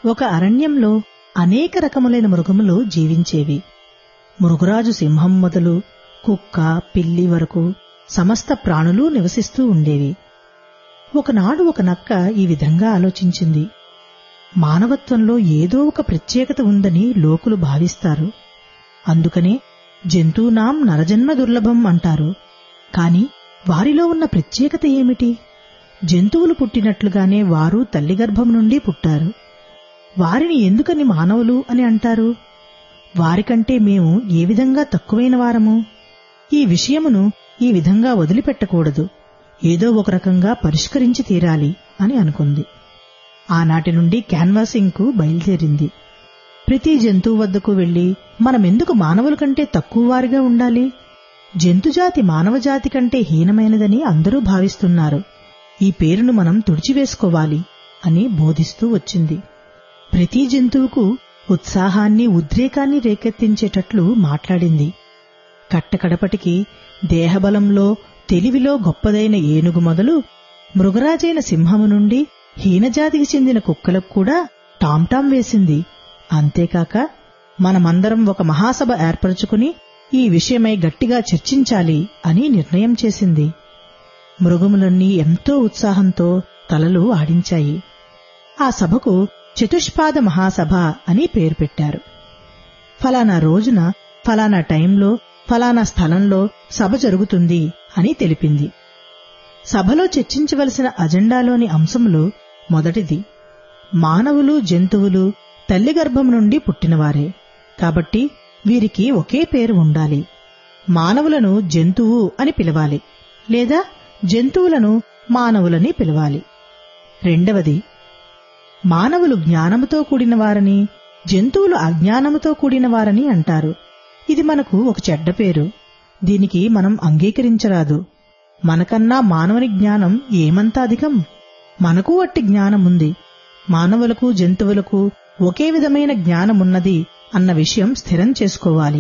ఒక అరణ్యంలో అనేక రకములైన మృగములు జీవించేవి మృగరాజు సింహం మొదలు కుక్క పిల్లి వరకు సమస్త ప్రాణులు నివసిస్తూ ఉండేవి ఒకనాడు ఒక నక్క ఈ విధంగా ఆలోచించింది మానవత్వంలో ఏదో ఒక ప్రత్యేకత ఉందని లోకులు భావిస్తారు అందుకనే జంతువునాం నరజన్మ దుర్లభం అంటారు కాని వారిలో ఉన్న ప్రత్యేకత ఏమిటి జంతువులు పుట్టినట్లుగానే వారు తల్లి గర్భం నుండి పుట్టారు వారిని ఎందుకని మానవులు అని అంటారు వారికంటే మేము ఏ విధంగా తక్కువైన వారము ఈ విషయమును ఈ విధంగా వదిలిపెట్టకూడదు ఏదో ఒక రకంగా పరిష్కరించి తీరాలి అని అనుకుంది ఆనాటి నుండి క్యాన్వాసింగ్ కు బయలుదేరింది ప్రతి జంతువు వద్దకు వెళ్లి మనమెందుకు మానవుల కంటే తక్కువ వారిగా ఉండాలి జంతుజాతి మానవజాతి కంటే హీనమైనదని అందరూ భావిస్తున్నారు ఈ పేరును మనం తుడిచివేసుకోవాలి అని బోధిస్తూ వచ్చింది ప్రతి జంతువుకు ఉత్సాహాన్ని ఉద్రేకాన్ని రేకెత్తించేటట్లు మాట్లాడింది కట్టకడపటికి దేహబలంలో తెలివిలో గొప్పదైన ఏనుగు మొదలు మృగరాజైన సింహము నుండి హీనజాతికి చెందిన కుక్కలకు కూడా టాంటాం వేసింది అంతేకాక మనమందరం ఒక మహాసభ ఏర్పరచుకుని ఈ విషయమై గట్టిగా చర్చించాలి అని నిర్ణయం చేసింది మృగములన్నీ ఎంతో ఉత్సాహంతో తలలు ఆడించాయి ఆ సభకు చతుష్పాద మహాసభ అని పేరు పెట్టారు ఫలానా రోజున ఫలానా టైంలో ఫలానా స్థలంలో సభ జరుగుతుంది అని తెలిపింది సభలో చర్చించవలసిన అజెండాలోని అంశములు మొదటిది మానవులు జంతువులు తల్లి గర్భం నుండి పుట్టినవారే కాబట్టి వీరికి ఒకే పేరు ఉండాలి మానవులను జంతువు అని పిలవాలి లేదా జంతువులను మానవులని పిలవాలి రెండవది మానవులు జ్ఞానముతో కూడిన వారని జంతువులు అజ్ఞానముతో కూడిన వారని అంటారు ఇది మనకు ఒక చెడ్డ పేరు దీనికి మనం అంగీకరించరాదు మనకన్నా మానవుని జ్ఞానం ఏమంత అధికం మనకు అట్టి జ్ఞానముంది మానవులకు జంతువులకు ఒకే విధమైన జ్ఞానమున్నది అన్న విషయం స్థిరం చేసుకోవాలి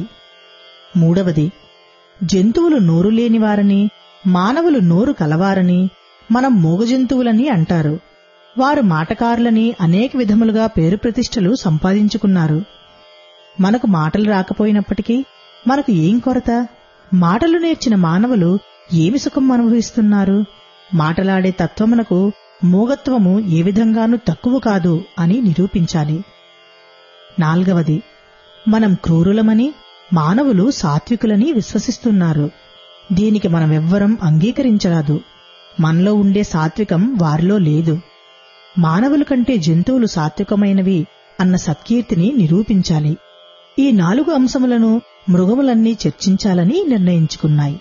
మూడవది జంతువులు నోరు లేనివారని మానవులు నోరు కలవారని మనం మూగజంతువులని అంటారు వారు మాటకారులని అనేక విధములుగా పేరు ప్రతిష్టలు సంపాదించుకున్నారు మనకు మాటలు రాకపోయినప్పటికీ మనకు ఏం కొరత మాటలు నేర్చిన మానవులు ఏమి సుఖం అనుభవిస్తున్నారు మాటలాడే తత్వమునకు మూగత్వము ఏ విధంగానూ తక్కువ కాదు అని నిరూపించాలి నాల్గవది మనం క్రూరులమని మానవులు సాత్వికులని విశ్వసిస్తున్నారు దీనికి మనమెవ్వరం అంగీకరించరాదు మనలో ఉండే సాత్వికం వారిలో లేదు మానవుల కంటే జంతువులు సాత్వికమైనవి అన్న సత్కీర్తిని నిరూపించాలి ఈ నాలుగు అంశములను మృగములన్నీ చర్చించాలని నిర్ణయించుకున్నాయి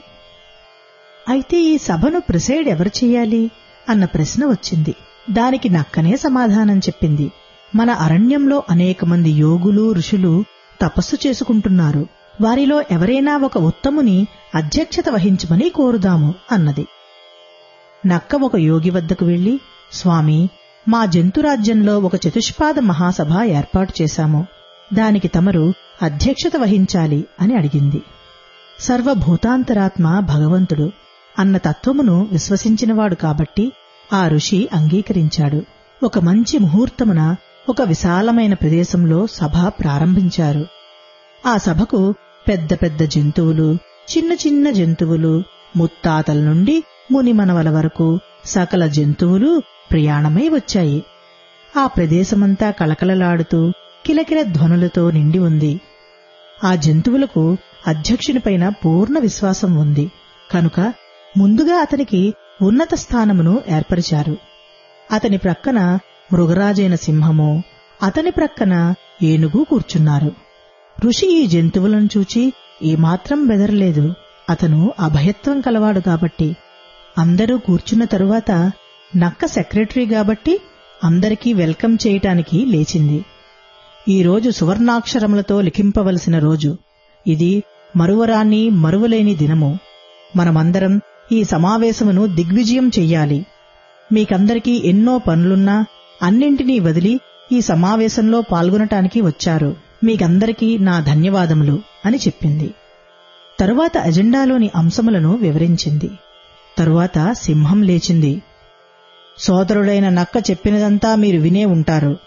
అయితే ఈ సభను ప్రిసైడ్ ఎవరు చెయ్యాలి అన్న ప్రశ్న వచ్చింది దానికి నక్కనే సమాధానం చెప్పింది మన అరణ్యంలో అనేక మంది యోగులు ఋషులు తపస్సు చేసుకుంటున్నారు వారిలో ఎవరైనా ఒక ఉత్తముని అధ్యక్షత వహించమని కోరుదాము అన్నది నక్క ఒక యోగి వద్దకు వెళ్లి స్వామి మా జంతురాజ్యంలో ఒక చతుష్పాద మహాసభ ఏర్పాటు చేశాము దానికి తమరు అధ్యక్షత వహించాలి అని అడిగింది సర్వభూతాంతరాత్మ భగవంతుడు అన్న తత్వమును విశ్వసించినవాడు కాబట్టి ఆ ఋషి అంగీకరించాడు ఒక మంచి ముహూర్తమున ఒక విశాలమైన ప్రదేశంలో సభ ప్రారంభించారు ఆ సభకు పెద్ద పెద్ద జంతువులు చిన్న చిన్న జంతువులు ముత్తాతల నుండి మునిమనవల వరకు సకల జంతువులు ప్రయాణమై వచ్చాయి ఆ ప్రదేశమంతా కళకళలాడుతూ కిలకిల ధ్వనులతో నిండి ఉంది ఆ జంతువులకు అధ్యక్షునిపైన పూర్ణ విశ్వాసం ఉంది కనుక ముందుగా అతనికి ఉన్నత స్థానమును ఏర్పరిచారు అతని ప్రక్కన మృగరాజైన సింహము అతని ప్రక్కన ఏనుగు కూర్చున్నారు ఋషి ఈ జంతువులను చూచి ఏమాత్రం బెదరలేదు అతను అభయత్వం కలవాడు కాబట్టి అందరూ కూర్చున్న తరువాత నక్క సెక్రటరీ కాబట్టి అందరికీ వెల్కమ్ చేయటానికి లేచింది ఈ రోజు సువర్ణాక్షరములతో లిఖింపవలసిన రోజు ఇది మరువరాన్ని మరువలేని దినము మనమందరం ఈ సమావేశమును దిగ్విజయం చెయ్యాలి మీకందరికీ ఎన్నో పనులున్నా అన్నింటినీ వదిలి ఈ సమావేశంలో పాల్గొనటానికి వచ్చారు మీకందరికీ నా ధన్యవాదములు అని చెప్పింది తరువాత అజెండాలోని అంశములను వివరించింది తరువాత సింహం లేచింది సోదరుడైన నక్క చెప్పినదంతా మీరు వినే ఉంటారు